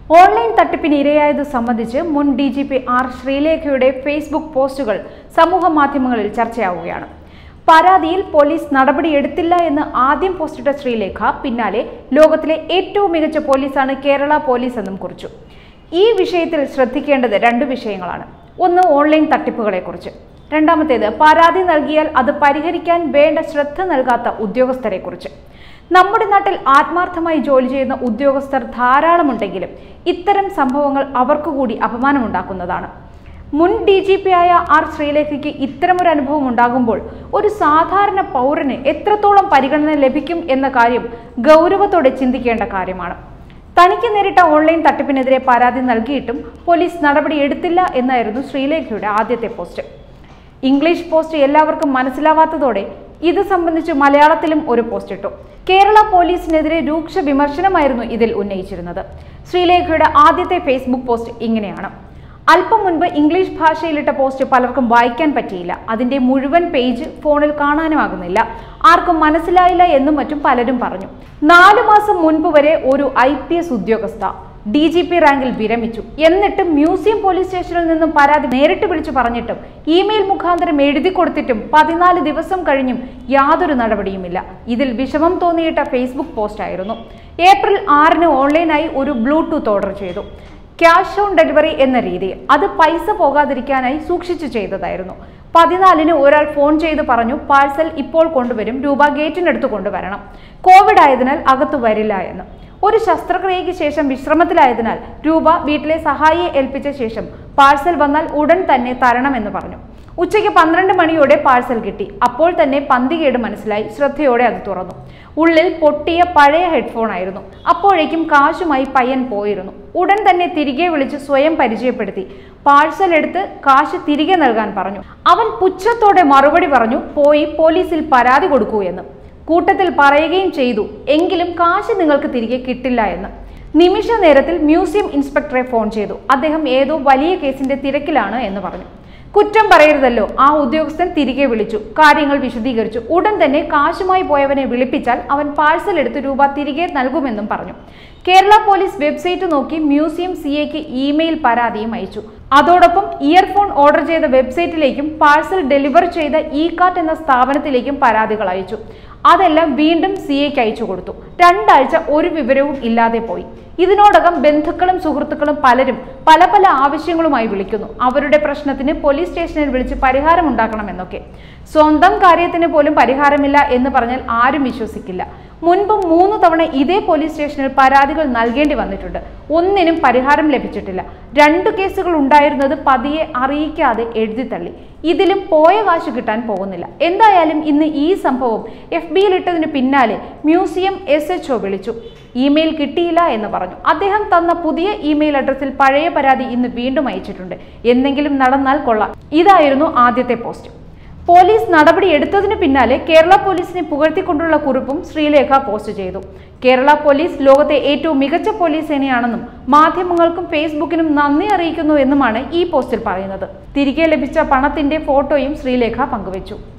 online തട്ടിപ്പിന് ഇരയായത് സംബന്ധിച്ച് മുൻ ഡി ജി പി ആർ ശ്രീലേഖയുടെ ഫേസ്ബുക്ക് പോസ്റ്റുകൾ സമൂഹ മാധ്യമങ്ങളിൽ ചർച്ചയാവുകയാണ് പരാതിയിൽ പോലീസ് നടപടിയെടുത്തില്ല എന്ന് ആദ്യം പോസ്റ്റിട്ട ശ്രീലേഖ പിന്നാലെ ലോകത്തിലെ ഏറ്റവും മികച്ച പോലീസാണ് കേരള പോലീസ് എന്നും കുറിച്ചു ഈ വിഷയത്തിൽ ശ്രദ്ധിക്കേണ്ടത് രണ്ട് വിഷയങ്ങളാണ് ഒന്ന് ഓൺലൈൻ തട്ടിപ്പുകളെക്കുറിച്ച് രണ്ടാമത്തേത് പരാതി നൽകിയാൽ അത് പരിഹരിക്കാൻ വേണ്ട ശ്രദ്ധ നൽകാത്ത ഉദ്യോഗസ്ഥരെക്കുറിച്ച് നമ്മുടെ നാട്ടിൽ ആത്മാർത്ഥമായി ജോലി ചെയ്യുന്ന ഉദ്യോഗസ്ഥർ ധാരാളമുണ്ടെങ്കിലും ഇത്തരം സംഭവങ്ങൾ അവർക്ക് കൂടി അപമാനമുണ്ടാക്കുന്നതാണ് മുൻ ഡി ജി പി ആയ ആർ ശ്രീലേഖയ്ക്ക് ഇത്തരമൊരു അനുഭവം ഉണ്ടാകുമ്പോൾ ഒരു സാധാരണ പൗരന് എത്രത്തോളം പരിഗണന ലഭിക്കും എന്ന കാര്യം ഗൗരവത്തോടെ ചിന്തിക്കേണ്ട കാര്യമാണ് തനിക്ക് നേരിട്ട ഓൺലൈൻ തട്ടിപ്പിനെതിരെ പരാതി നൽകിയിട്ടും പോലീസ് നടപടി എടുത്തില്ല എന്നായിരുന്നു ശ്രീലേഖയുടെ ആദ്യത്തെ പോസ്റ്റ് ഇംഗ്ലീഷ് പോസ്റ്റ് എല്ലാവർക്കും മനസ്സിലാവാത്തതോടെ ഇത് സംബന്ധിച്ച് മലയാളത്തിലും ഒരു പോസ്റ്റ് ഇട്ടു കേരള പോലീസിനെതിരെ രൂക്ഷ വിമർശനമായിരുന്നു ഇതിൽ ഉന്നയിച്ചിരുന്നത് ശ്രീലേഖയുടെ ആദ്യത്തെ ഫേസ്ബുക്ക് പോസ്റ്റ് ഇങ്ങനെയാണ് അല്പം മുൻപ് ഇംഗ്ലീഷ് ഭാഷയിലിട്ട പോസ്റ്റ് പലർക്കും വായിക്കാൻ പറ്റിയില്ല അതിന്റെ മുഴുവൻ പേജ് ഫോണിൽ കാണാനുമാകുന്നില്ല ആർക്കും മനസ്സിലായില്ല എന്നും മറ്റും പലരും പറഞ്ഞു നാലു മാസം മുൻപ് വരെ ഒരു ഐ പി എസ് ഉദ്യോഗസ്ഥ ഡി ജി പി റാങ്കിൽ വിരമിച്ചു എന്നിട്ടും മ്യൂസിയം പോലീസ് സ്റ്റേഷനിൽ നിന്നും പരാതി നേരിട്ട് വിളിച്ചു പറഞ്ഞിട്ടും ഇമെയിൽ മുഖാന്തരം എഴുതി കൊടുത്തിട്ടും പതിനാല് ദിവസം കഴിഞ്ഞും യാതൊരു നടപടിയുമില്ല ഇതിൽ വിഷമം തോന്നിയിട്ട ഫേസ്ബുക്ക് പോസ്റ്റ് ആയിരുന്നു ഏപ്രിൽ ആറിന് ഓൺലൈനായി ഒരു ബ്ലൂടൂത്ത് ഓർഡർ ചെയ്തു ക്യാഷ് ഓൺ ഡെലിവറി എന്ന രീതിയിൽ അത് പൈസ പോകാതിരിക്കാനായി സൂക്ഷിച്ചു ചെയ്തതായിരുന്നു പതിനാലിന് ഒരാൾ ഫോൺ ചെയ്ത് പറഞ്ഞു പാഴ്സൽ ഇപ്പോൾ കൊണ്ടുവരും രൂപ ഗേറ്റിനടുത്ത് കൊണ്ടുവരണം കോവിഡ് ആയതിനാൽ അകത്തു വരില്ല എന്ന് ഒരു ശസ്ത്രക്രിയയ്ക്ക് ശേഷം വിശ്രമത്തിലായതിനാൽ രൂപ വീട്ടിലെ സഹായിയെ ഏൽപ്പിച്ച ശേഷം പാഴ്സൽ വന്നാൽ ഉടൻ തന്നെ തരണമെന്ന് പറഞ്ഞു ഉച്ചയ്ക്ക് പന്ത്രണ്ട് മണിയോടെ പാഴ്സൽ കിട്ടി അപ്പോൾ തന്നെ പന്തികേട് മനസ്സിലായി ശ്രദ്ധയോടെ അത് തുറന്നു ഉള്ളിൽ പൊട്ടിയ പഴയ ഹെഡ്ഫോൺ ആയിരുന്നു അപ്പോഴേക്കും കാശുമായി പയ്യൻ പോയിരുന്നു ഉടൻ തന്നെ തിരികെ വിളിച്ച് സ്വയം പരിചയപ്പെടുത്തി പാഴ്സൽ എടുത്ത് കാശ് തിരികെ നൽകാൻ പറഞ്ഞു അവൻ പുച്ഛത്തോടെ മറുപടി പറഞ്ഞു പോയി പോലീസിൽ പരാതി കൊടുക്കൂ എന്ന് കൂട്ടത്തിൽ പറയുകയും ചെയ്തു എങ്കിലും കാശ് നിങ്ങൾക്ക് തിരികെ കിട്ടില്ല എന്ന് നിമിഷ നേരത്തിൽ മ്യൂസിയം ഇൻസ്പെക്ടറെ ഫോൺ ചെയ്തു അദ്ദേഹം ഏതോ വലിയ കേസിന്റെ തിരക്കിലാണ് എന്ന് പറഞ്ഞു കുറ്റം പറയരുതല്ലോ ആ ഉദ്യോഗസ്ഥൻ തിരികെ വിളിച്ചു കാര്യങ്ങൾ വിശദീകരിച്ചു ഉടൻ തന്നെ കാശുമായി പോയവനെ വിളിപ്പിച്ചാൽ അവൻ പാഴ്സൽ എടുത്ത് രൂപ തിരികെ നൽകുമെന്നും പറഞ്ഞു കേരള പോലീസ് വെബ്സൈറ്റ് നോക്കി മ്യൂസിയം സി എക്ക് ഇമെയിൽ പരാതിയും അയച്ചു അതോടൊപ്പം ഇയർഫോൺ ഓർഡർ ചെയ്ത വെബ്സൈറ്റിലേക്കും പാഴ്സൽ ഡെലിവർ ചെയ്ത ഇ കാർട്ട് എന്ന സ്ഥാപനത്തിലേക്കും പരാതികൾ അയച്ചു അതെല്ലാം വീണ്ടും സി എക്ക് അയച്ചു കൊടുത്തു രണ്ടാഴ്ച ഒരു വിവരവും ഇല്ലാതെ പോയി ഇതിനോടകം ബന്ധുക്കളും സുഹൃത്തുക്കളും പലരും പല പല ആവശ്യങ്ങളുമായി വിളിക്കുന്നു അവരുടെ പ്രശ്നത്തിന് പോലീസ് സ്റ്റേഷനിൽ വിളിച്ച് പരിഹാരം ഉണ്ടാക്കണമെന്നൊക്കെ സ്വന്തം കാര്യത്തിന് പോലും പരിഹാരമില്ല എന്ന് പറഞ്ഞാൽ ആരും വിശ്വസിക്കില്ല മുൻപ് മൂന്ന് തവണ ഇതേ പോലീസ് സ്റ്റേഷനിൽ പരാതികൾ നൽകേണ്ടി വന്നിട്ടുണ്ട് ഒന്നിനും പരിഹാരം ലഭിച്ചിട്ടില്ല രണ്ട് കേസുകൾ ഉണ്ടായിരുന്നത് പതിയെ അറിയിക്കാതെ എഴുതിത്തള്ളി ഇതിലും പോയ കാശ് കിട്ടാൻ പോകുന്നില്ല എന്തായാലും ഇന്ന് ഈ സംഭവം എഫ് ബിയിൽ ഇട്ടതിന് പിന്നാലെ മ്യൂസിയം എസ് എച്ച് വിളിച്ചു ഇമെയിൽ കിട്ടിയില്ല എന്ന് പറഞ്ഞു അദ്ദേഹം തന്ന പുതിയ ഇമെയിൽ അഡ്രസ്സിൽ പഴയ പരാതി ഇന്ന് വീണ്ടും അയച്ചിട്ടുണ്ട് എന്തെങ്കിലും നടന്നാൽ കൊള്ളാം ഇതായിരുന്നു ആദ്യത്തെ പോസ്റ്റ് പോലീസ് നടപടി എടുത്തതിന് പിന്നാലെ കേരള പോലീസിനെ പുകഴ്ത്തിക്കൊണ്ടുള്ള കുറിപ്പും ശ്രീലേഖ പോസ്റ്റ് ചെയ്തു കേരള പോലീസ് ലോകത്തെ ഏറ്റവും മികച്ച പോലീസ് സേനയാണെന്നും മാധ്യമങ്ങൾക്കും ഫേസ്ബുക്കിനും നന്ദി അറിയിക്കുന്നു എന്നുമാണ് ഈ പോസ്റ്റിൽ പറയുന്നത് തിരികെ ലഭിച്ച പണത്തിന്റെ ഫോട്ടോയും ശ്രീലേഖ പങ്കുവച്ചു